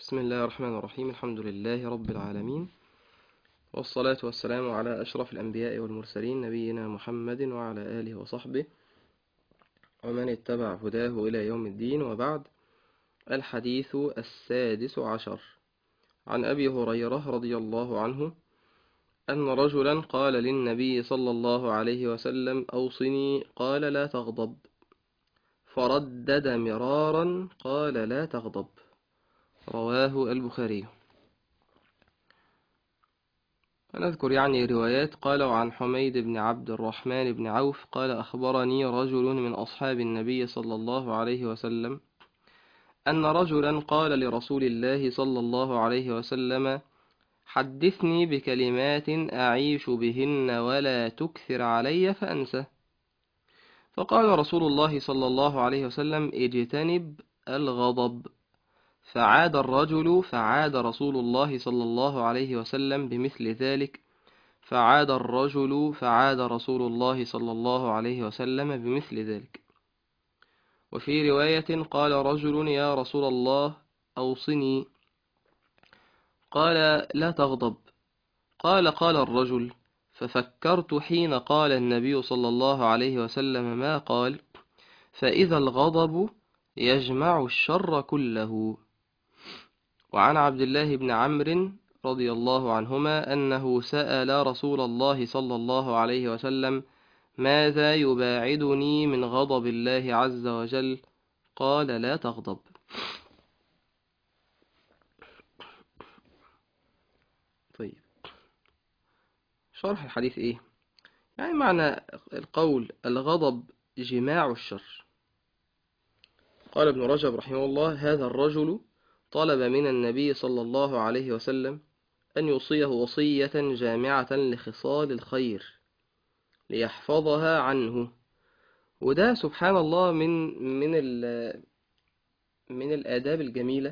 بسم الله الرحمن الرحيم الحمد لله رب العالمين والصلاة والسلام على أشرف الأنبياء والمرسلين نبينا محمد وعلى آله وصحبه ومن اتبع هداه إلى يوم الدين وبعد الحديث السادس عشر عن أبي هريرة رضي الله عنه أن رجلا قال للنبي صلى الله عليه وسلم أوصني قال لا تغضب فردد مرارا قال لا تغضب رواه البخاري نذكر يعني روايات قالوا عن حميد بن عبد الرحمن بن عوف قال أخبرني رجل من أصحاب النبي صلى الله عليه وسلم أن رجلا قال لرسول الله صلى الله عليه وسلم حدثني بكلمات أعيش بهن ولا تكثر علي فأنسى فقال رسول الله صلى الله عليه وسلم اجتنب الغضب فعاد الرجل فعاد رسول الله صلى الله عليه وسلم بمثل ذلك فعاد الرجل فعاد رسول الله صلى الله عليه وسلم بمثل ذلك وفي رواية قال رجل يا رسول الله أوصني قال لا تغضب قال قال الرجل ففكرت حين قال النبي صلى الله عليه وسلم ما قال فإذا الغضب يجمع الشر كله وعن عبد الله بن عمرو رضي الله عنهما أنه سأل رسول الله صلى الله عليه وسلم ماذا يباعدني من غضب الله عز وجل قال لا تغضب طيب شرح الحديث ايه يعني معنى القول الغضب جماع الشر قال ابن رجب رحمه الله هذا الرجل طلب من النبي صلى الله عليه وسلم أن يوصيه وصية جامعة لخصال الخير ليحفظها عنه وده سبحان الله من من من الآداب الجميلة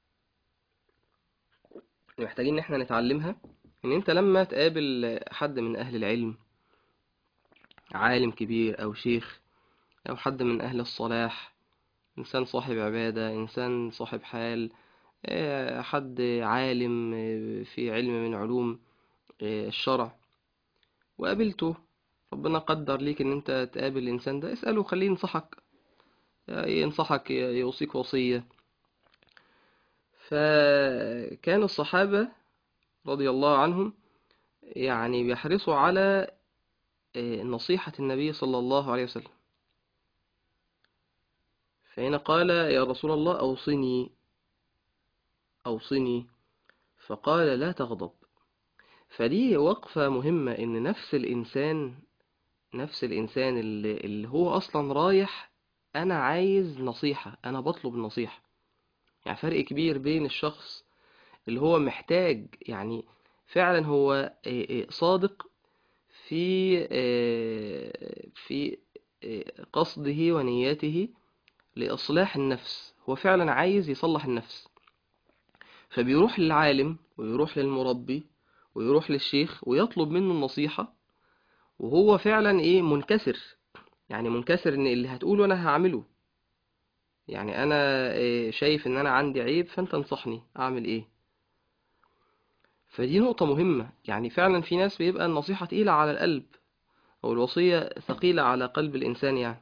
محتاجين إن احنا نتعلمها إن أنت لما تقابل حد من أهل العلم عالم كبير أو شيخ أو حد من أهل الصلاح إنسان صاحب عبادة إنسان صاحب حال حد عالم في علم من علوم الشرع وقابلته ربنا قدر ليك ان انت تقابل الانسان ده اسأله خليه ينصحك ينصحك يوصيك وصية فكان الصحابة رضي الله عنهم يعني بيحرصوا على نصيحة النبي صلى الله عليه وسلم فهنا قال يا رسول الله أوصني أوصني فقال لا تغضب فدي وقفة مهمة إن نفس الإنسان نفس الإنسان اللي, اللي هو أصلا رايح أنا عايز نصيحة أنا بطلب النصيحة يعني فرق كبير بين الشخص اللي هو محتاج يعني فعلا هو صادق في في قصده ونيته لإصلاح النفس هو فعلا عايز يصلح النفس فبيروح للعالم ويروح للمربي ويروح للشيخ ويطلب منه النصيحة وهو فعلا ايه منكسر يعني منكسر ان اللي هتقوله انا هعمله يعني انا إيه شايف ان انا عندي عيب فانت انصحني اعمل ايه فدي نقطة مهمة يعني فعلا في ناس بيبقى النصيحة تقيلة على القلب او الوصية ثقيلة على قلب الانسان يعني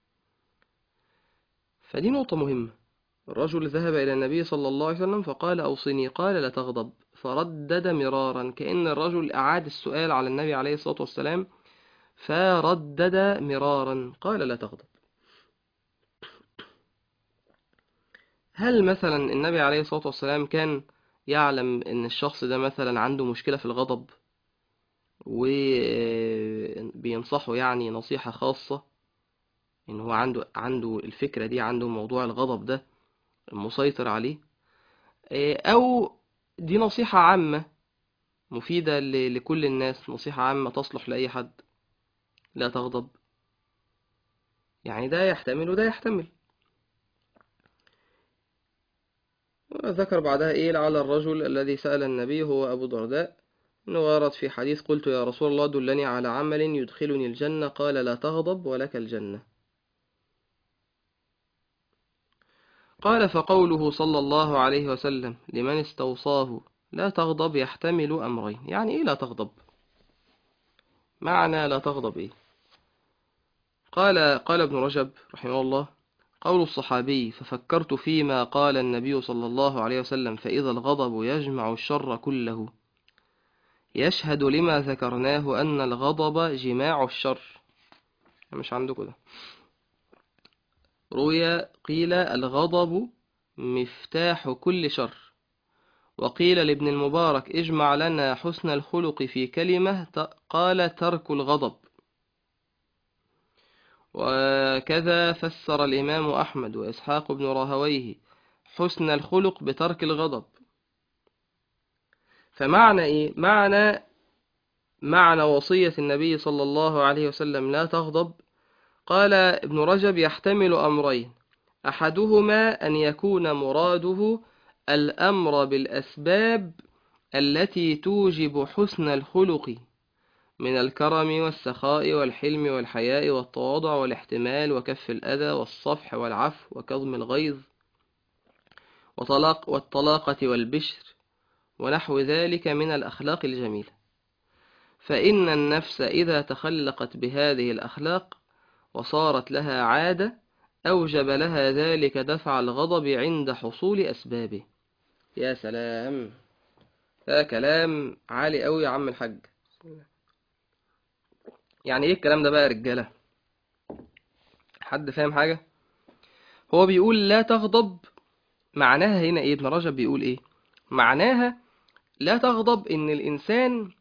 فدي نقطة مهمة الرجل ذهب إلى النبي صلى الله عليه وسلم فقال أوصني قال لا تغضب فردد مرارا كأن الرجل أعاد السؤال على النبي عليه الصلاة والسلام فردد مرارا قال لا تغضب هل مثلا النبي عليه الصلاة والسلام كان يعلم ان الشخص ده مثلا عنده مشكلة في الغضب وبينصحه يعني نصيحة خاصة ان هو عنده عنده الفكرة دي عنده موضوع الغضب ده مسيطر عليه او دي نصيحة عامة مفيدة لكل الناس نصيحة عامة تصلح لأي حد لا تغضب يعني ده يحتمل وده يحتمل ذكر بعدها إيه لعل الرجل الذي سأل النبي هو أبو درداء إنه ورد في حديث قلت يا رسول الله دلني على عمل يدخلني الجنة قال لا تغضب ولك الجنة قال فقوله صلى الله عليه وسلم لمن استوصاه لا تغضب يحتمل أمرين يعني إيه لا تغضب معنى لا تغضب إيه قال قال ابن رجب رحمه الله قول الصحابي ففكرت فيما قال النبي صلى الله عليه وسلم فإذا الغضب يجمع الشر كله يشهد لما ذكرناه أن الغضب جماع الشر مش عندكم ده روي قيل الغضب مفتاح كل شر وقيل لابن المبارك اجمع لنا حسن الخلق في كلمة قال ترك الغضب وكذا فسر الإمام أحمد وإسحاق بن راهويه حسن الخلق بترك الغضب فمعنى إيه؟ معنى معنى وصية النبي صلى الله عليه وسلم لا تغضب قال ابن رجب يحتمل أمرين أحدهما أن يكون مراده الأمر بالأسباب التي توجب حسن الخلق من الكرم والسخاء والحلم والحياء والتواضع والاحتمال وكف الأذى والصفح والعفو وكظم الغيظ وطلاق والطلاقة والبشر ونحو ذلك من الأخلاق الجميلة فإن النفس إذا تخلقت بهذه الأخلاق وصارت لها عادة أوجب لها ذلك دفع الغضب عند حصول أسبابه يا سلام ده كلام عالي قوي يا عم الحاج يعني ايه الكلام ده بقى يا رجاله حد فاهم حاجه هو بيقول لا تغضب معناها هنا ايه ابن رجب بيقول ايه معناها لا تغضب ان الانسان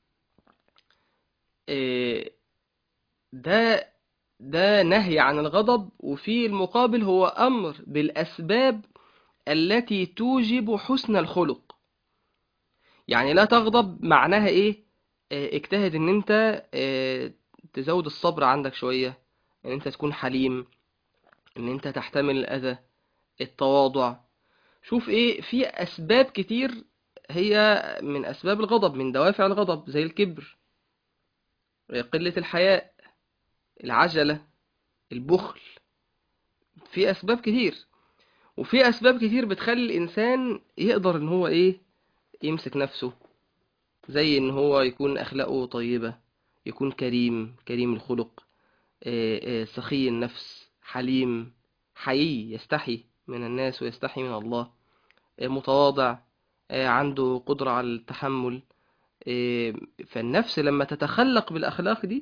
إيه ده ده نهي عن الغضب وفي المقابل هو امر بالاسباب التي توجب حسن الخلق يعني لا تغضب معناها ايه اه اجتهد ان انت اه تزود الصبر عندك شوية ان انت تكون حليم ان انت تحتمل الاذى التواضع شوف ايه في اسباب كتير هي من اسباب الغضب من دوافع الغضب زي الكبر قلة الحياء العجلة البخل في اسباب كتير وفي اسباب كتير بتخلي الانسان يقدر ان هو ايه يمسك نفسه زي ان هو يكون اخلاقه طيبة يكون كريم كريم الخلق سخي النفس حليم حيي يستحي من الناس ويستحي من الله متواضع عنده قدرة على التحمل فالنفس لما تتخلق بالأخلاق دي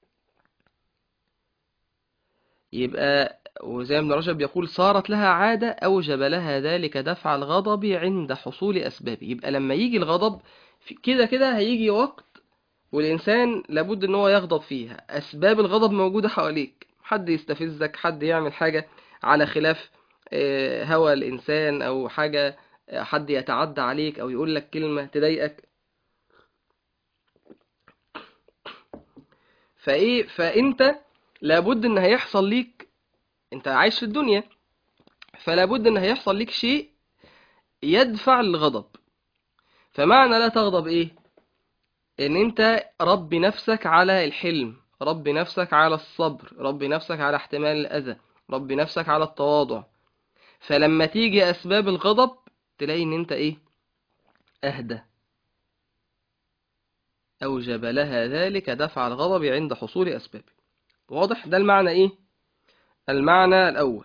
يبقى وزي ابن رجب يقول صارت لها عادة أوجب لها ذلك دفع الغضب عند حصول أسبابه يبقى لما يجي الغضب كده كده هيجي وقت والإنسان لابد إن هو يغضب فيها أسباب الغضب موجودة حواليك حد يستفزك حد يعمل حاجة على خلاف هوى الإنسان أو حاجة حد يتعدى عليك أو يقول لك كلمة تضايقك فإيه فأنت لابد إن هيحصل ليك أنت عايش في الدنيا فلابد إن هيحصل ليك شيء يدفع للغضب فمعنى لا تغضب إيه ان انت ربي نفسك على الحلم ربي نفسك على الصبر ربي نفسك على احتمال الاذى ربي نفسك على التواضع فلما تيجي اسباب الغضب تلاقي ان انت ايه اهدى اوجب لها ذلك دفع الغضب عند حصول اسبابه واضح ده المعنى ايه المعنى الاول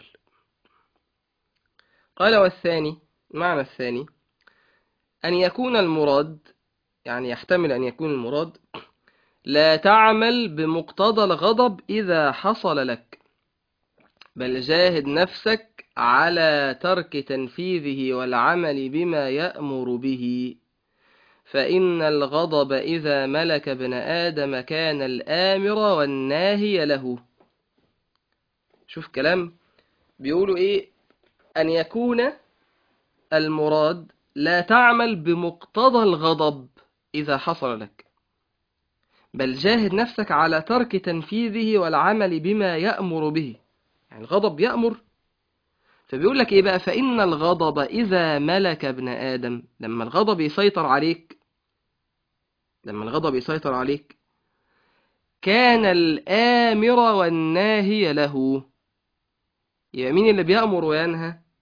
قال والثاني المعنى الثاني ان يكون المراد يعني يحتمل أن يكون المراد لا تعمل بمقتضى الغضب إذا حصل لك بل جاهد نفسك على ترك تنفيذه والعمل بما يأمر به فإن الغضب إذا ملك ابن آدم كان الآمر والناهي له شوف كلام بيقولوا إيه أن يكون المراد لا تعمل بمقتضى الغضب إذا حصل لك بل جاهد نفسك على ترك تنفيذه والعمل بما يأمر به يعني الغضب يأمر فبيقول لك إيه بقى فإن الغضب إذا ملك ابن آدم لما الغضب يسيطر عليك لما الغضب يسيطر عليك كان الآمر والناهي له يبقى مين اللي بيأمر وينهى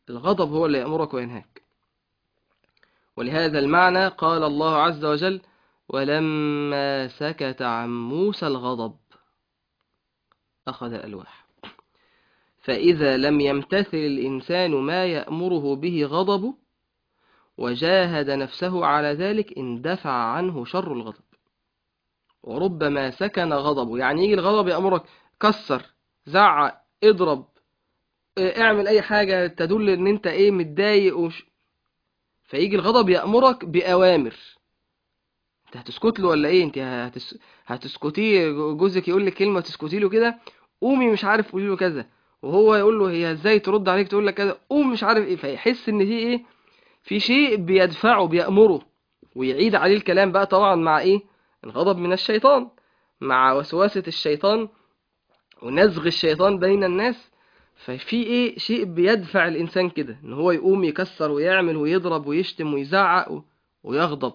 الغضب هو اللي يأمرك وينهاك ولهذا المعنى قال الله عز وجل ولما سكت عن موسى الغضب أخذ الألواح فإذا لم يمتثل الإنسان ما يأمره به غضبه وجاهد نفسه على ذلك اندفع عنه شر الغضب وربما سكن غضبه يعني يجي الغضب يأمرك كسر زعق اضرب اه، اعمل اي حاجة تدل ان انت ايه متضايق وش فيجي الغضب يأمرك بأوامر انت هتسكت له ولا ايه انت هتس... هتسكتيه جوزك يقول لك كلمة تسكتي له كده قومي مش عارف قولي له كذا وهو يقول له هي ازاي ترد عليك تقول لك كذا قوم مش عارف ايه فيحس ان في ايه في شيء بيدفعه بيأمره ويعيد عليه الكلام بقى طبعا مع ايه الغضب من الشيطان مع وسوسة الشيطان ونزغ الشيطان بين الناس ففي ايه شيء بيدفع الانسان كده ان هو يقوم يكسر ويعمل ويضرب ويشتم ويزعق و- ويغضب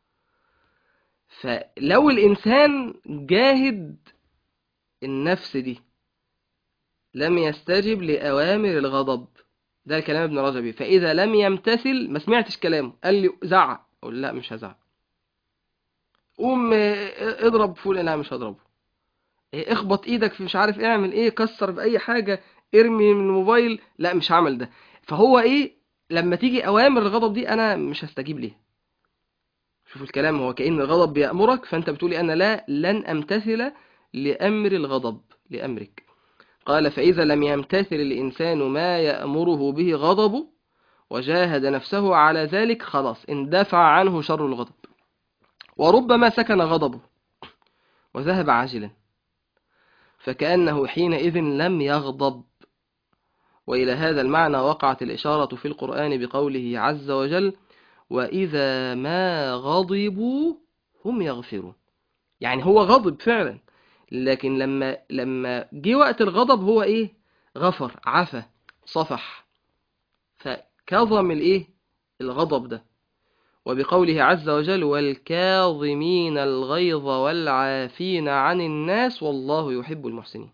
فلو الانسان جاهد النفس دي لم يستجب لأوامر الغضب ده كلام ابن رجب فإذا لم يمتثل ما سمعتش كلامه قال لي زعق أقول لا مش هزعق قوم اه، اضرب فلان لا مش هضربه اه، اخبط ايدك في مش عارف اعمل ايه كسر بأي حاجة ارمي من الموبايل لا مش هعمل ده فهو ايه لما تيجي أوامر الغضب دي أنا مش هستجيب ليها شوف الكلام هو كأن الغضب بيأمرك فأنت بتقولي أنا لا لن أمتثل لأمر الغضب لأمرك قال فإذا لم يمتثل الإنسان ما يأمره به غضبه وجاهد نفسه على ذلك خلاص اندفع عنه شر الغضب وربما سكن غضبه وذهب عاجلا فكأنه حينئذ لم يغضب وإلى هذا المعنى وقعت الإشارة في القرآن بقوله عز وجل وإذا ما غضبوا هم يغفرون يعني هو غضب فعلا لكن لما لما جه وقت الغضب هو ايه غفر عفى صفح فكظم الايه الغضب ده وبقوله عز وجل والكاظمين الغيظ والعافين عن الناس والله يحب المحسنين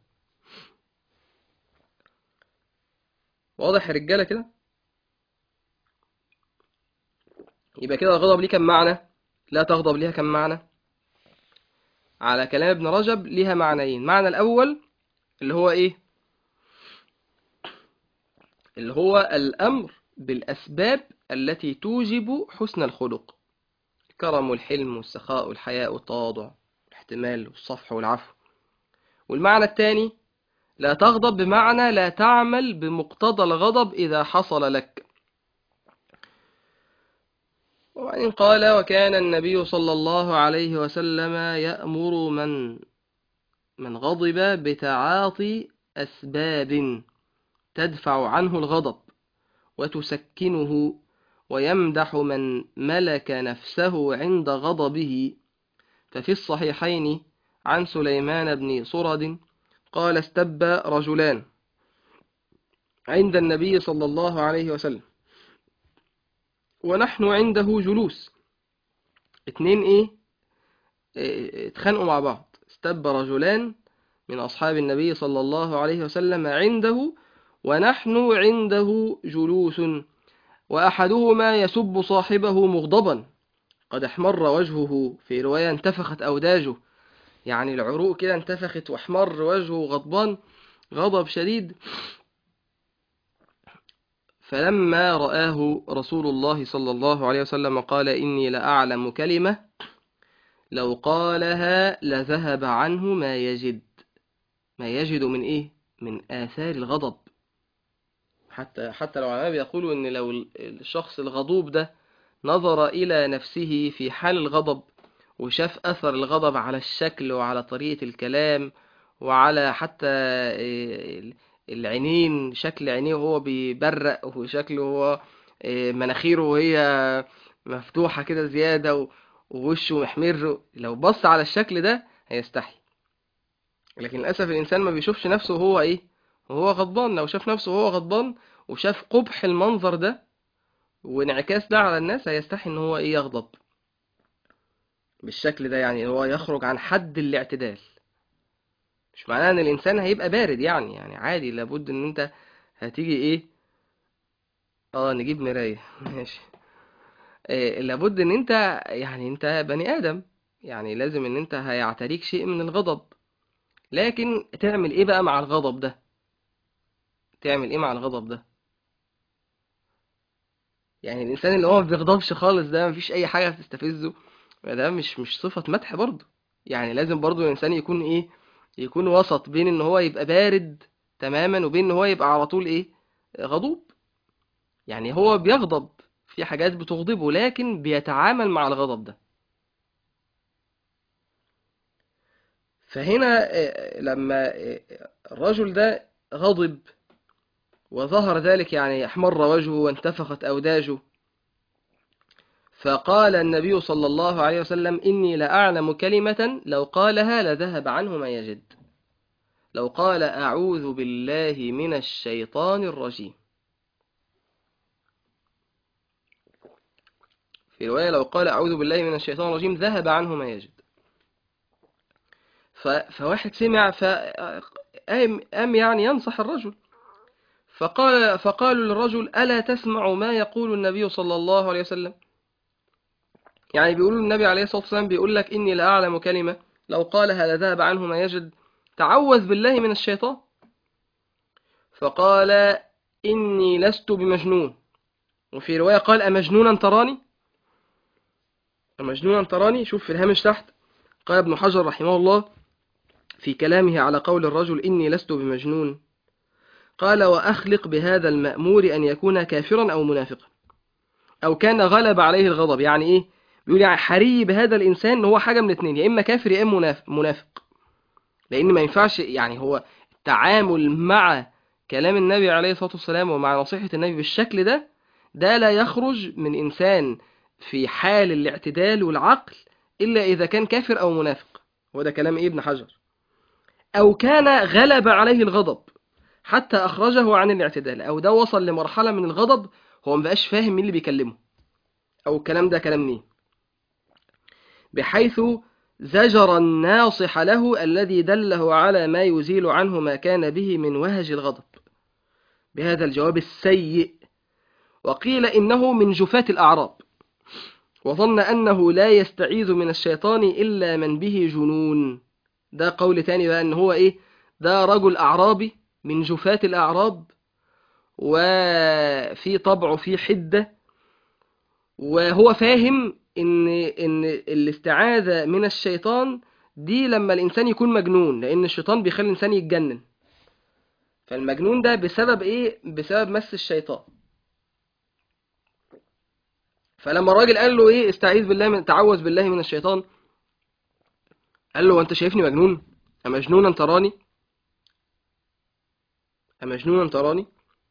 واضح يا رجاله كده يبقى كده الغضب ليه كم معنى لا تغضب ليها كم معنى على كلام ابن رجب ليها معنيين معنى الأول اللي هو إيه اللي هو الأمر بالأسباب التي توجب حسن الخلق الكرم والحلم والسخاء والحياء والتواضع الاحتمال والصفح والعفو والمعنى الثاني لا تغضب بمعنى لا تعمل بمقتضى الغضب إذا حصل لك وبعدين قال وكان النبي صلى الله عليه وسلم يأمر من من غضب بتعاطي أسباب تدفع عنه الغضب وتسكنه ويمدح من ملك نفسه عند غضبه ففي الصحيحين عن سليمان بن صرد قال استب رجلان عند النبي صلى الله عليه وسلم ونحن عنده جلوس اتنين ايه اه، اتخانقوا مع بعض استب رجلان من أصحاب النبي صلى الله عليه وسلم عنده ونحن عنده جلوس وأحدهما يسب صاحبه مغضبا قد احمر وجهه في رواية انتفخت أوداجه يعني العروق كده انتفخت واحمر وجهه غضبان غضب شديد فلما رآه رسول الله صلى الله عليه وسلم قال إني لأعلم كلمة لو قالها لذهب عنه ما يجد ما يجد من إيه؟ من آثار الغضب حتى حتى لو العلماء بيقولوا إن لو الشخص الغضوب ده نظر إلى نفسه في حال الغضب وشاف أثر الغضب على الشكل وعلى طريقة الكلام وعلى حتى العينين شكل عينيه وهو بيبرق وشكله هو مناخيره وهي مفتوحة كده زيادة ووشه محمر لو بص على الشكل ده هيستحي لكن للأسف الإنسان ما بيشوفش نفسه وهو إيه وهو غضبان لو شاف نفسه وهو غضبان وشاف قبح المنظر ده وانعكاس ده على الناس هيستحي إن هو إيه يغضب بالشكل ده يعني هو يخرج عن حد الاعتدال مش معناه ان الانسان هيبقى بارد يعني يعني عادي لابد ان انت هتيجي ايه اه نجيب مراية ماشي آه، لابد ان انت يعني انت بني ادم يعني لازم ان انت هيعتريك شيء من الغضب لكن تعمل ايه بقى مع الغضب ده تعمل ايه مع الغضب ده يعني الانسان اللي هو ما بيغضبش خالص ده مفيش اي حاجة تستفزه ده مش مش صفة مدح برضه يعني لازم برضه الانسان يكون ايه يكون وسط بين ان هو يبقى بارد تماما وبين ان هو يبقى على طول ايه غضوب يعني هو بيغضب في حاجات بتغضبه لكن بيتعامل مع الغضب ده فهنا آه، لما آه، الرجل ده غضب وظهر ذلك يعني احمر وجهه وانتفخت أوداجه فقال النبي صلى الله عليه وسلم إني لأعلم كلمة لو قالها لذهب عنه ما يجد لو قال أعوذ بالله من الشيطان الرجيم في رواية لو قال أعوذ بالله من الشيطان الرجيم ذهب عنه ما يجد ف... فواحد سمع فقام قام يعني ينصح الرجل فقال فقالوا للرجل ألا تسمع ما يقول النبي صلى الله عليه وسلم يعني بيقولوا النبي عليه الصلاة والسلام بيقول لك إني لأعلم كلمة لو قالها لذهب عنه ما يجد تعوذ بالله من الشيطان فقال إني لست بمجنون وفي رواية قال أمجنونا تراني أمجنونا تراني شوف في الهامش تحت قال ابن حجر رحمه الله في كلامه على قول الرجل إني لست بمجنون قال وأخلق بهذا المأمور أن يكون كافرا أو منافقا أو كان غلب عليه الغضب يعني إيه بيقول يعني حري بهذا الإنسان إن هو حاجة من اتنين يا إما كافر يا إما مناف- منافق لأن ما ينفعش يعني هو التعامل مع كلام النبي عليه الصلاة والسلام ومع نصيحة النبي بالشكل ده ده لا يخرج من إنسان في حال الاعتدال والعقل إلا إذا كان كافر أو منافق وده كلام إيه ابن حجر أو كان غلب عليه الغضب حتى أخرجه عن الاعتدال أو ده وصل لمرحلة من الغضب هو مبقاش فاهم مين اللي بيكلمه أو الكلام ده كلام مين بحيث زجر الناصح له الذي دله على ما يزيل عنه ما كان به من وهج الغضب بهذا الجواب السيء وقيل إنه من جفاة الأعراب وظن أنه لا يستعيذ من الشيطان إلا من به جنون ده قول تاني بقى إن هو إيه ده رجل أعرابي من جفاة الأعراب وفي طبعه في حدة وهو فاهم إن إن الاستعاذة من الشيطان دي لما الإنسان يكون مجنون لأن الشيطان بيخلي الإنسان يتجنن فالمجنون ده بسبب إيه؟ بسبب مس الشيطان فلما الراجل قال له إيه استعيذ بالله من تعوذ بالله من الشيطان قال له وأنت شايفني مجنون أمجنونا تراني أمجنونا تراني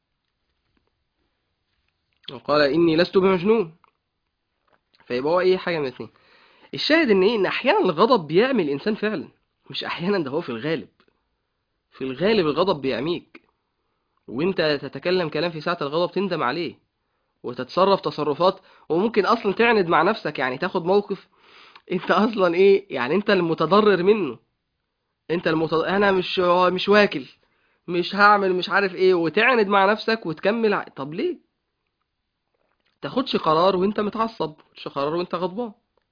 وقال إني لست بمجنون فيبقى هو إيه حاجة من الاثنين الشاهد إن إيه إن أحيانا الغضب بيعمي الإنسان فعلا مش أحيانا ده هو في الغالب في الغالب الغضب بيعميك وانت تتكلم كلام في ساعة الغضب تندم عليه وتتصرف تصرفات وممكن اصلا تعند مع نفسك يعني تاخد موقف انت اصلا ايه يعني انت المتضرر منه انت المتضرر انا مش مش واكل مش هعمل مش عارف ايه وتعند مع نفسك وتكمل ع- طب ليه تاخدش قرار وانت متعصب تاخدش قرار وانت غضبان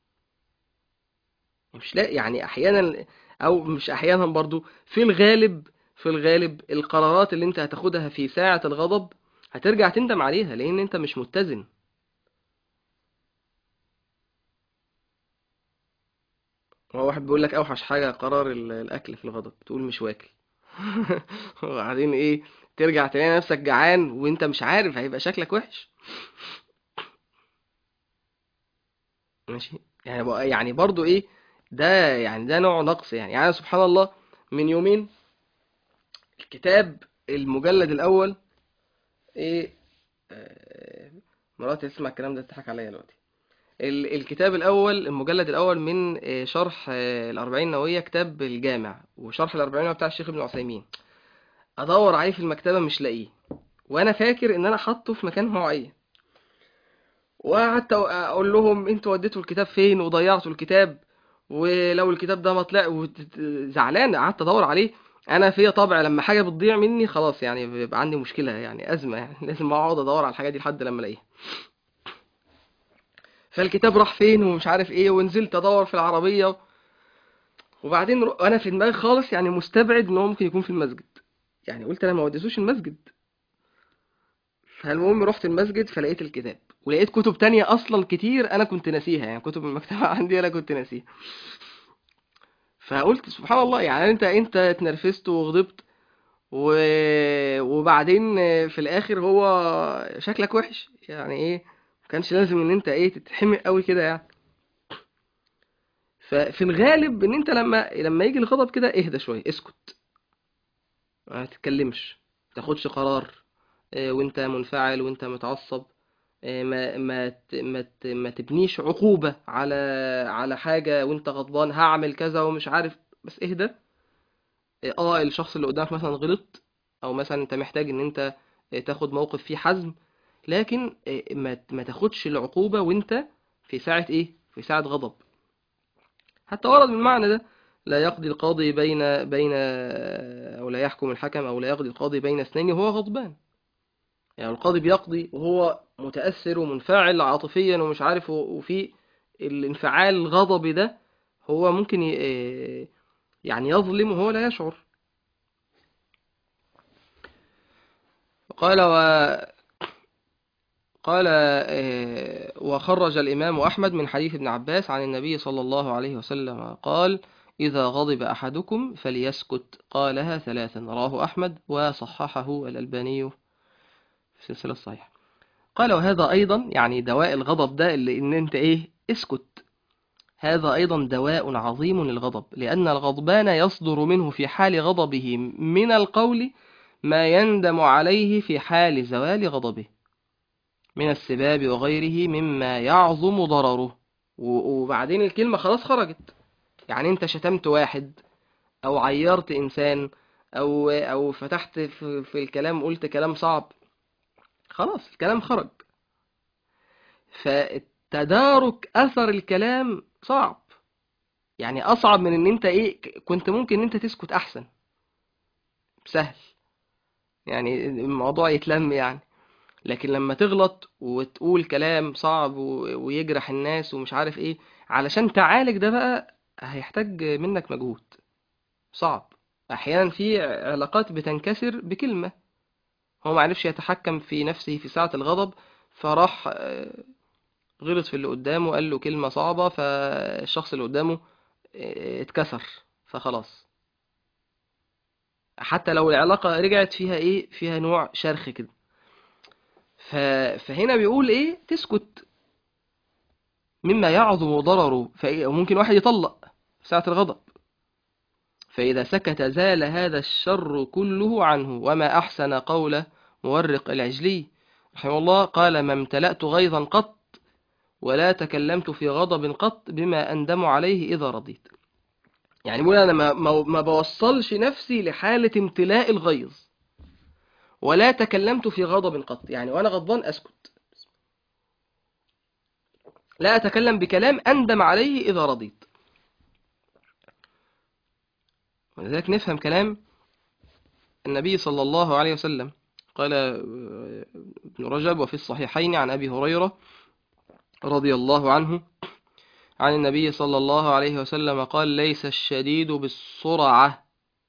مش لا يعني احيانا او مش احيانا برضو في الغالب في الغالب القرارات اللي انت هتاخدها في ساعة الغضب هترجع تندم عليها لان انت مش متزن هو واحد بيقول لك اوحش حاجة قرار ال- الاكل في الغضب تقول مش واكل وبعدين ايه ترجع تلاقي نفسك جعان وانت مش عارف هيبقى شكلك وحش ماشي يعني بقى يعني برضو ايه ده يعني ده نوع نقص يعني يعني سبحان الله من يومين الكتاب المجلد الاول ايه آه، مراتي تسمع الكلام ده تضحك عليا دلوقتي ال- الكتاب الاول المجلد الاول من آه، شرح آه، الاربعين النوويه كتاب الجامع وشرح الاربعين النووية بتاع الشيخ ابن عثيمين ادور عليه في المكتبه مش لاقيه وانا فاكر ان انا حاطه في مكان معين وقعدت اقول لهم انتوا وديتوا الكتاب فين وضيعتوا الكتاب ولو الكتاب ده ما طلع وت- زعلان قعدت ادور عليه انا في طبع لما حاجه بتضيع مني خلاص يعني بيبقى عندي مشكله يعني ازمه يعني لازم اقعد ادور على الحاجه دي لحد لما الاقيها فالكتاب راح فين ومش عارف ايه ونزلت ادور في العربيه وبعدين رو- انا في دماغي خالص يعني مستبعد ان هو ممكن يكون في المسجد يعني قلت انا ما وديتوش المسجد فالمهم رحت المسجد فلقيت الكتاب ولقيت كتب تانية اصلا كتير انا كنت ناسيها يعني كتب المكتبه عندي انا كنت ناسيها فقلت سبحان الله يعني انت انت اتنرفزت وغضبت و... وبعدين في الاخر هو شكلك وحش يعني ايه ما كانش لازم ان انت ايه تتحمق قوي كده يعني ففي الغالب ان انت لما لما يجي الغضب كده اهدى شويه اسكت ما تتكلمش ما تاخدش قرار آه، وانت منفعل وانت متعصب آه، ما ما ت- ما ت- ما تبنيش عقوبة على على حاجة وانت غضبان هعمل كذا ومش عارف بس اهدى اه آه، الشخص اللي قدامك مثلا غلط او مثلا انت محتاج ان انت آه، تاخد موقف فيه حزم لكن آه، ما ت- ما تاخدش العقوبة وانت في ساعة ايه في ساعة غضب حتى ورد من المعنى ده لا يقضي القاضي بين بين او لا يحكم الحكم او لا يقضي القاضي بين اثنين وهو غضبان يعني القاضي بيقضي وهو متأثر ومنفعل عاطفيا ومش عارف و- وفي الانفعال الغضبي ده هو ممكن ي- يعني يظلم وهو لا يشعر قال و قال آه، وخرج الإمام أحمد من حديث ابن عباس عن النبي صلى الله عليه وسلم قال إذا غضب أحدكم فليسكت قالها ثلاثا رواه أحمد وصححه الألباني في السلسلة الصحيحة قال وهذا أيضا يعني دواء الغضب ده اللي إن أنت إيه اسكت هذا أيضا دواء عظيم للغضب لأن الغضبان يصدر منه في حال غضبه من القول ما يندم عليه في حال زوال غضبه من السباب وغيره مما يعظم ضرره و- وبعدين الكلمة خلاص خرجت يعني انت شتمت واحد او عيرت انسان او او فتحت في, في الكلام قلت كلام صعب خلاص الكلام خرج فتدارك اثر الكلام صعب يعني اصعب من ان انت ايه ك- كنت ممكن ان انت تسكت احسن سهل يعني الموضوع يتلم يعني لكن لما تغلط وتقول كلام صعب و- ويجرح الناس ومش عارف ايه علشان تعالج ده بقى هيحتاج منك مجهود صعب احيانا في علاقات بتنكسر بكلمة هو معرفش يتحكم في نفسه في ساعة الغضب فراح آه، غلط في اللي قدامه قال له كلمة صعبة فالشخص اللي قدامه آه، اتكسر فخلاص حتى لو العلاقة رجعت فيها ايه فيها نوع شرخ كده ف... فهنا بيقول ايه تسكت مما يعظم ضرره فإيه- وممكن واحد يطلق في ساعة الغضب فإذا سكت زال هذا الشر كله عنه وما أحسن قول مورق العجلي رحمه الله قال ما امتلأت غيظا قط ولا تكلمت في غضب قط بما أندم عليه إذا رضيت يعني بيقول أنا ما, ما, ما بوصلش نفسي لحالة امتلاء الغيظ ولا تكلمت في غضب قط يعني وأنا غضبان أسكت لا أتكلم بكلام أندم عليه إذا رضيت ولذلك نفهم كلام النبي صلى الله عليه وسلم قال آه، ابن رجب وفي الصحيحين عن أبي هريرة رضي الله عنه عن النبي صلى الله عليه وسلم قال ليس الشديد بالسرعة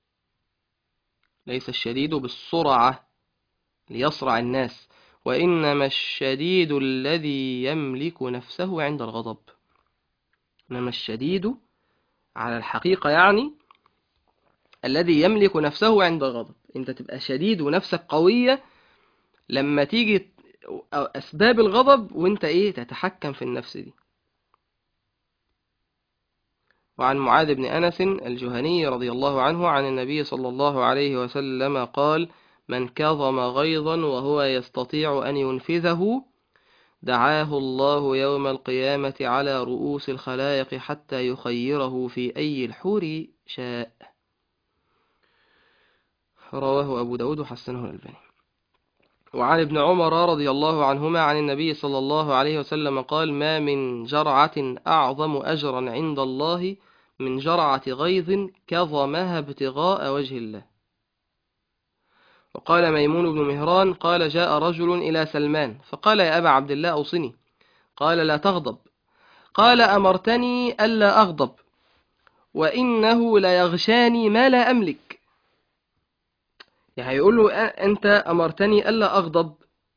ليس الشديد بالسرعة ليصرع الناس وإنما الشديد الذي يملك نفسه عند الغضب إنما الشديد على الحقيقة يعني الذي يملك نفسه عند الغضب انت تبقى شديد ونفسك قوية لما تيجي ت- أو أسباب الغضب وانت ايه تتحكم في النفس دي وعن معاذ بن أنس الجهني رضي الله عنه عن النبي صلى الله عليه وسلم قال من كظم غيظا وهو يستطيع أن ينفذه دعاه الله يوم القيامة على رؤوس الخلائق حتى يخيره في أي الحور شاء رواه أبو داود وحسنه الألباني وعن ابن عمر رضي الله عنهما عن النبي صلى الله عليه وسلم قال ما من جرعة أعظم أجرا عند الله من جرعة غيظ كظمها ابتغاء وجه الله وقال ميمون بن مهران قال جاء رجل إلى سلمان فقال يا أبا عبد الله أوصني قال لا تغضب قال أمرتني ألا أغضب وإنه ليغشاني ما لا أملك يعني يقول له أنت أمرتني ألا أغضب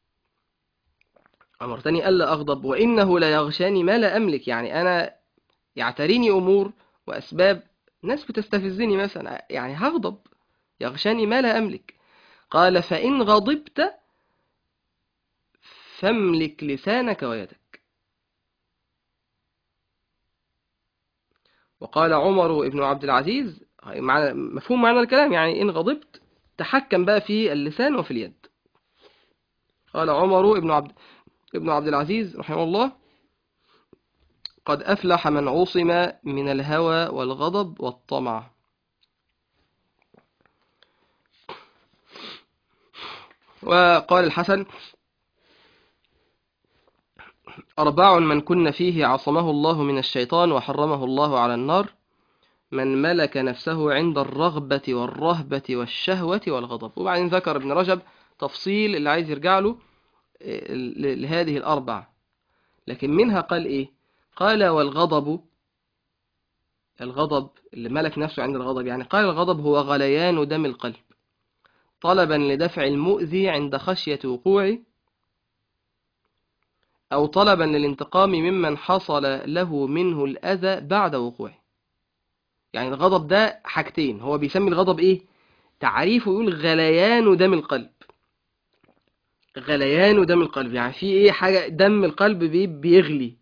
أمرتني ألا أغضب وإنه ليغشاني ما لا أملك يعني أنا يعتريني أمور وأسباب ناس بتستفزني مثلا يعني هغضب يغشاني ما لا أملك قال فإن غضبت فاملك لسانك ويدك وقال عمر بن عبد العزيز معنى مفهوم معنى الكلام يعني إن غضبت تحكم بقى في اللسان وفي اليد قال عمر بن عبد ابن عبد العزيز رحمه الله قد أفلح من عصم من الهوى والغضب والطمع وقال الحسن أربع من كن فيه عصمه الله من الشيطان وحرمه الله على النار من ملك نفسه عند الرغبة والرهبة والشهوة والغضب وبعدين ذكر ابن رجب تفصيل اللي عايز يرجع له لهذه الأربع لكن منها قال إيه قال والغضب الغضب اللي ملك نفسه عند الغضب يعني قال الغضب هو غليان دم القلب طلبا لدفع المؤذي عند خشية وقوعه أو طلبا للانتقام ممن حصل له منه الأذى بعد وقوعه يعني الغضب ده حاجتين هو بيسمي الغضب إيه تعريفه يقول غليان دم القلب غليان دم القلب يعني في إيه حاجة دم القلب بيغلي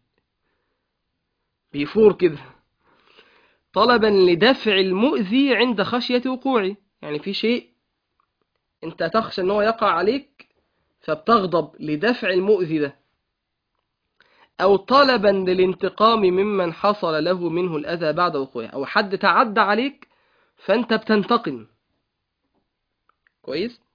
بيفور كده طلبا لدفع المؤذي عند خشية وقوعه يعني في شيء انت تخشى ان هو يقع عليك فبتغضب لدفع المؤذي ده او طلبا للانتقام ممن حصل له منه الاذى بعد وقوعه او حد تعدى عليك فانت بتنتقم كويس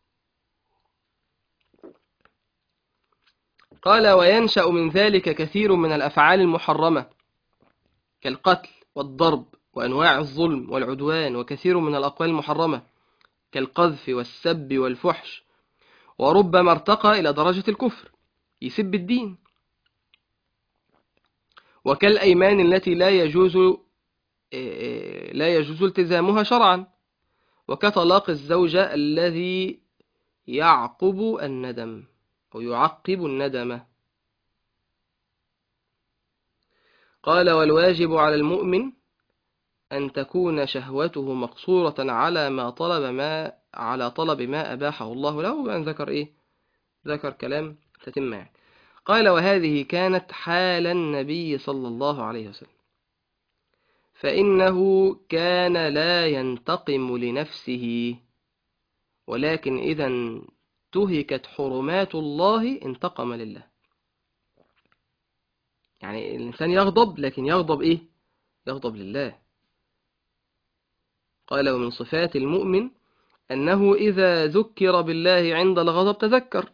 قال وينشأ من ذلك كثير من الأفعال المحرمة كالقتل والضرب وأنواع الظلم والعدوان وكثير من الأقوال المحرمة كالقذف والسب والفحش وربما ارتقى إلى درجة الكفر يسب الدين وكالأيمان التي لا يجوز لا يجوز التزامها شرعا وكطلاق الزوجة الذي يعقب الندم أو يعقب الندم قال والواجب على المؤمن أن تكون شهوته مقصورة على ما طلب ما على طلب ما أباحه الله له وأن ذكر إيه ذكر كلام تتم يعني قال وهذه كانت حال النبي صلى الله عليه وسلم فإنه كان لا ينتقم لنفسه ولكن إذا انتهكت حرمات الله انتقم لله يعني الإنسان يغضب لكن يغضب إيه يغضب لله قال ومن صفات المؤمن أنه إذا ذكر بالله عند الغضب تذكر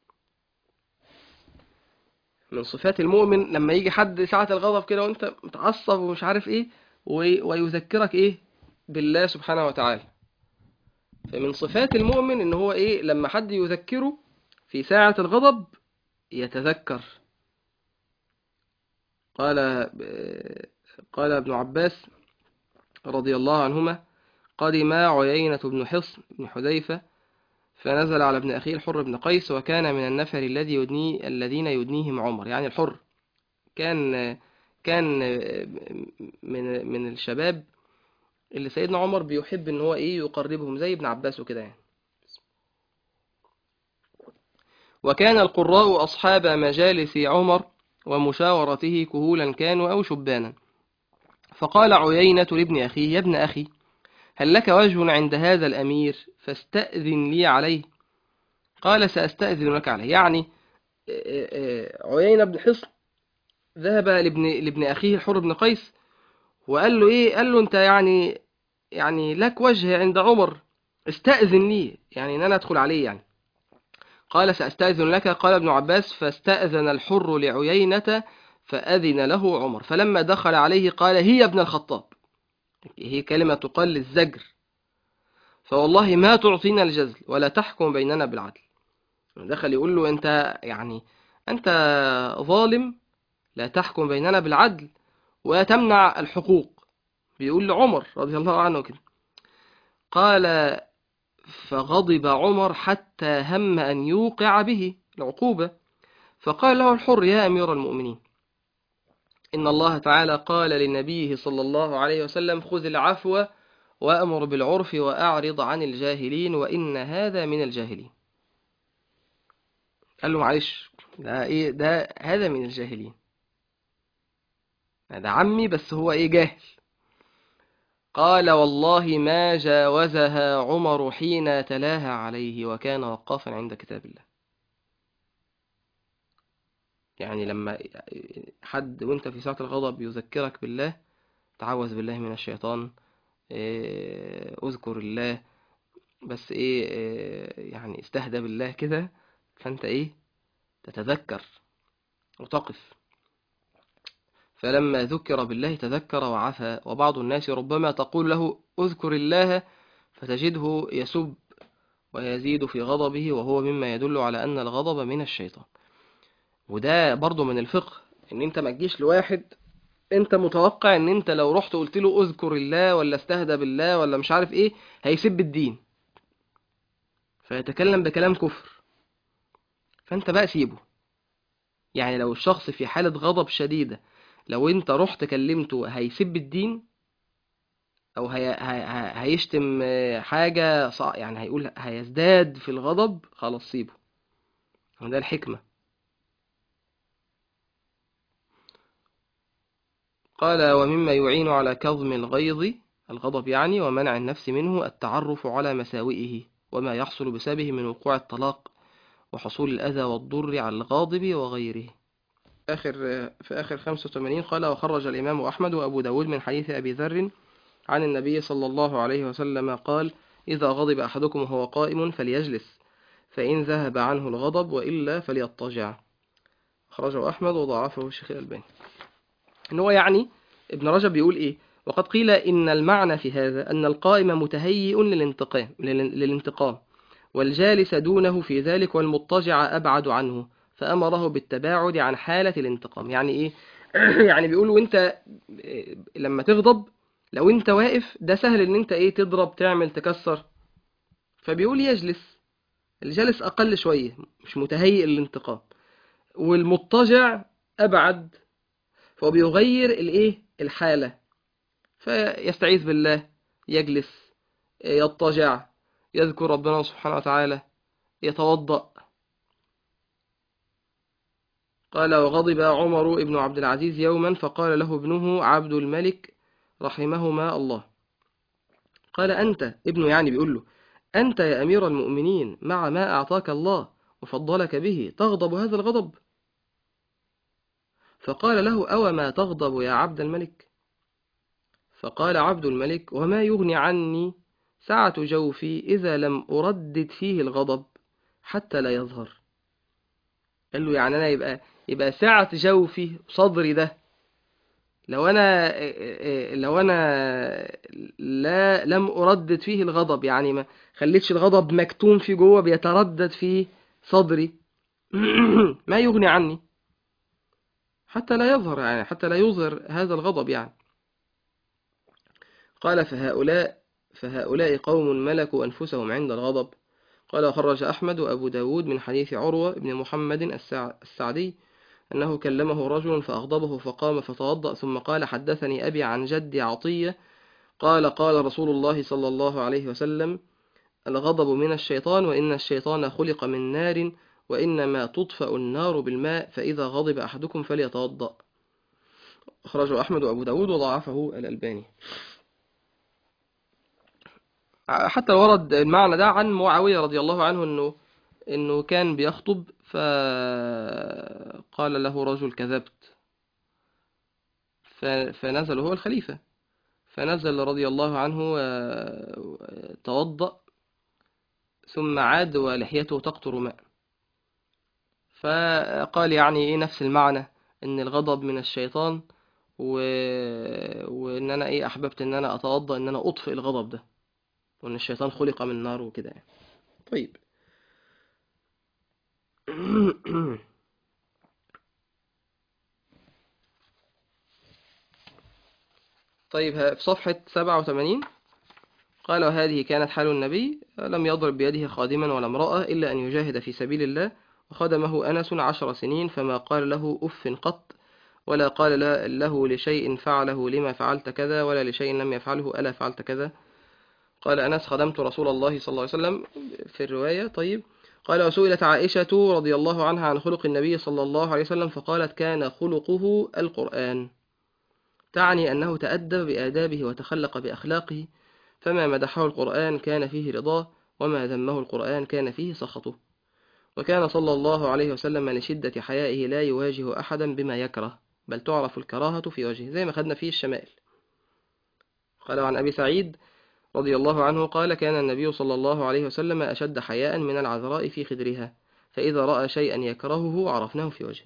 من صفات المؤمن لما يجي حد ساعة الغضب كده وانت متعصب ومش عارف ايه ويذكرك ايه بالله سبحانه وتعالى فمن صفات المؤمن ان هو ايه لما حد يذكره في ساعة الغضب يتذكر قال قال ابن عباس رضي الله عنهما قدم عيينة بن حصن بن حذيفة فنزل على ابن أخيه الحر بن قيس وكان من النفر الذي يدني الذين يدنيهم عمر يعني الحر كان كان من من الشباب اللي سيدنا عمر بيحب ان هو ايه يقربهم زي ابن عباس وكده يعني وكان القراء أصحاب مجالس عمر ومشاورته كهولا كانوا أو شبانا فقال عيينة لابن أخيه يا ابن أخي هل لك وجه عند هذا الأمير فاستأذن لي عليه قال سأستأذن لك عليه يعني عيينة بن حصن ذهب لابن, لابن أخيه الحر بن قيس وقال له إيه قال له أنت يعني يعني لك وجه عند عمر استأذن لي يعني أن أنا أدخل عليه يعني قال سأستأذن لك قال ابن عباس فاستأذن الحر لعيينة فأذن له عمر فلما دخل عليه قال هي ابن الخطاب هي كلمة تقال للزجر فوالله ما تعطينا الجزل ولا تحكم بيننا بالعدل دخل يقول له أنت يعني أنت ظالم لا تحكم بيننا بالعدل وتمنع الحقوق بيقول لعمر رضي الله عنه كده قال فغضب عمر حتى هم أن يوقع به العقوبة فقال له الحر يا أمير المؤمنين إن الله تعالى قال لنبيه صلى الله عليه وسلم خذ العفو وأمر بالعرف وأعرض عن الجاهلين وإن هذا من الجاهلين قال له معلش ده إيه ده هذا من الجاهلين ده عمي بس هو إيه جاهل قال والله ما جاوزها عمر حين تلاها عليه وكان وقافا عند كتاب الله يعني لما حد وانت في ساعة الغضب يذكرك بالله تعوذ بالله من الشيطان اذكر الله بس ايه يعني استهدى بالله كده فانت ايه تتذكر وتقف فلما ذكر بالله تذكر وعفى وبعض الناس ربما تقول له اذكر الله فتجده يسب ويزيد في غضبه وهو مما يدل على أن الغضب من الشيطان وده برضو من الفقه ان انت ما تجيش لواحد انت متوقع ان انت لو رحت قلت له اذكر الله ولا استهدى بالله ولا مش عارف ايه هيسب الدين فيتكلم بكلام كفر فانت بقى سيبه يعني لو الشخص في حالة غضب شديدة لو انت رحت كلمته هيسب الدين او هي... هي... هيشتم حاجة صع... يعني هيقول هيزداد في الغضب خلاص سيبه وده الحكمة قال ومما يعين على كظم الغيظ الغضب يعني ومنع النفس منه التعرف على مساوئه وما يحصل بسببه من وقوع الطلاق وحصول الأذى والضر على الغاضب وغيره آخر في آخر 85 قال وخرج الإمام أحمد وأبو داود من حديث أبي ذر عن النبي صلى الله عليه وسلم قال إذا غضب أحدكم وهو قائم فليجلس فإن ذهب عنه الغضب وإلا فليضطجع خرجه أحمد وضعفه الشيخ الألباني إن هو يعني ابن رجب بيقول إيه وقد قيل إن المعنى في هذا أن القائم متهيئ للانتقام للانتقام والجالس دونه في ذلك والمضطجع أبعد عنه فأمره بالتباعد عن حالة الانتقام يعني إيه يعني بيقولوا أنت لما تغضب لو أنت واقف ده سهل إن أنت إيه تضرب تعمل تكسر فبيقول يجلس الجالس أقل شوية مش متهيئ للانتقام والمضطجع أبعد فهو بيغير الإيه الحالة فيستعيذ بالله يجلس يضطجع يذكر ربنا سبحانه وتعالى يتوضأ قال وغضب عمر بن عبد العزيز يوما فقال له ابنه عبد الملك رحمهما الله قال أنت ابنه يعني بيقول له أنت يا أمير المؤمنين مع ما أعطاك الله وفضلك به تغضب هذا الغضب فقال له أو ما تغضب يا عبد الملك فقال عبد الملك وما يغني عني سعة جوفي إذا لم أردد فيه الغضب حتى لا يظهر قال له يعني أنا يبقى يبقى سعة جوفي صدري ده لو أنا لو أنا لا لم أردد فيه الغضب يعني ما خليتش الغضب مكتوم في جوه بيتردد في صدري ما يغني عني حتى لا يظهر يعني حتى لا يظهر هذا الغضب يعني قال فهؤلاء فهؤلاء قوم ملكوا أنفسهم عند الغضب قال خرج أحمد وأبو داود من حديث عروة بن محمد السعدي أنه كلمه رجل فأغضبه فقام فتوضأ ثم قال حدثني أبي عن جدي عطية قال قال رسول الله صلى الله عليه وسلم الغضب من الشيطان وإن الشيطان خلق من نار وإنما تطفأ النار بالماء فإذا غضب أحدكم فليتوضأ أخرجه أحمد وأبو داود وضعفه الألباني حتى ورد المعنى ده عن معاوية رضي الله عنه انه انه كان بيخطب فقال له رجل كذبت فنزل هو الخليفة فنزل رضي الله عنه توضأ ثم عاد ولحيته تقطر ماء فقال يعني ايه نفس المعنى ان الغضب من الشيطان و... وان انا ايه احببت ان انا اتوضا ان انا اطفئ الغضب ده وان الشيطان خلق من نار وكده يعني طيب طيب ها- في صفحة 87 قال وهذه كانت حال النبي لم يضرب بيده خادما ولا امرأة إلا أن يجاهد في سبيل الله وخدمه أنس عشر سنين فما قال له أف قط ولا قال لا- له لشيء فعله لما فعلت كذا ولا لشيء لم يفعله ألا فعلت كذا قال أنس خدمت رسول الله صلى الله عليه وسلم في الرواية طيب قال وسئلت عائشة رضي الله عنها عن خلق النبي صلى الله عليه وسلم فقالت كان خلقه القرآن تعني أنه تأدب بآدابه وتخلق بأخلاقه فما مدحه القرآن كان فيه رضاه وما ذمه القرآن كان فيه سخطه وكان صلى الله عليه وسلم لشدة حيائه لا يواجه أحدا بما يكره بل تعرف الكراهة في وجهه زي ما خدنا فيه الشمائل قال عن أبي سعيد رضي الله عنه قال كان النبي صلى الله عليه وسلم أشد حياء من العذراء في خدرها فإذا رأى شيئا يكرهه عرفناه في وجهه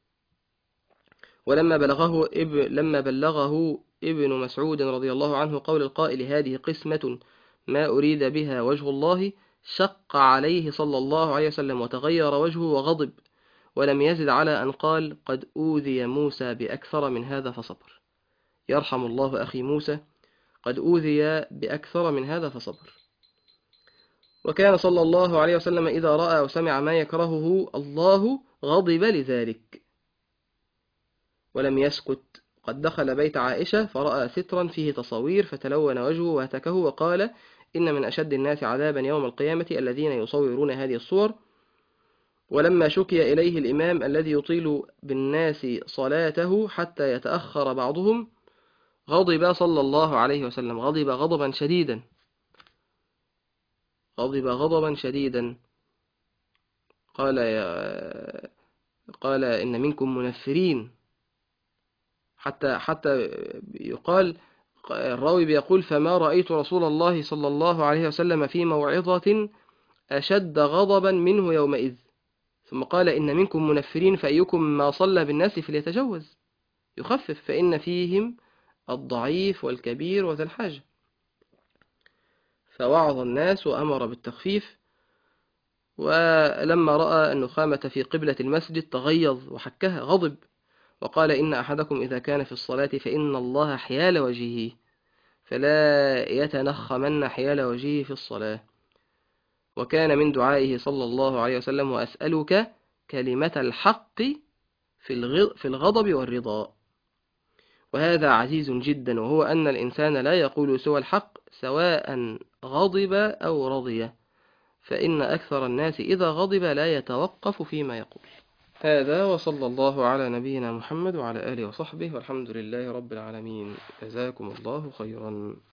ولما بلغه اب لما بلغه ابن مسعود رضي الله عنه قول القائل هذه قسمة ما أريد بها وجه الله شق عليه صلى الله عليه وسلم وتغير وجهه وغضب ولم يزد على أن قال قد أوذي موسى بأكثر من هذا فصبر يرحم الله أخي موسى قد أوذي بأكثر من هذا فصبر وكان صلى الله عليه وسلم إذا رأى أو سمع ما يكرهه الله غضب لذلك ولم يسكت قد دخل بيت عائشة فرأى سترا فيه تصاوير فتلون وجهه وهتكه وقال إن من أشد الناس عذابا يوم القيامة الذين يصورون هذه الصور ولما شكي إليه الإمام الذي يطيل بالناس صلاته حتى يتأخر بعضهم غضب صلى الله عليه وسلم غضب غضبا شديدا غضب غضبا شديدا قال يا قال إن منكم منفرين حتى حتى يقال الراوي بيقول فما رأيت رسول الله صلى الله عليه وسلم في موعظة أشد غضبا منه يومئذ ثم قال إن منكم منفرين فأيكم ما صلى بالناس فليتجوز يخفف فإن فيهم الضعيف والكبير وذا الحاجة فوعظ الناس وأمر بالتخفيف ولما رأى النخامة في قبلة المسجد تغيظ وحكها غضب وقال إن أحدكم إذا كان في الصلاة فإن الله حيال وجهه فلا يتنخمن حيال وجهه في الصلاة وكان من دعائه صلى الله عليه وسلم وأسألك كلمة الحق في في الغضب والرضا وهذا عزيز جدا وهو أن الإنسان لا يقول سوى الحق سواء غضب أو رضي فإن أكثر الناس إذا غضب لا يتوقف فيما يقول هذا وصلى الله على نبينا محمد وعلى آله وصحبه والحمد لله رب العالمين جزاكم الله خيرا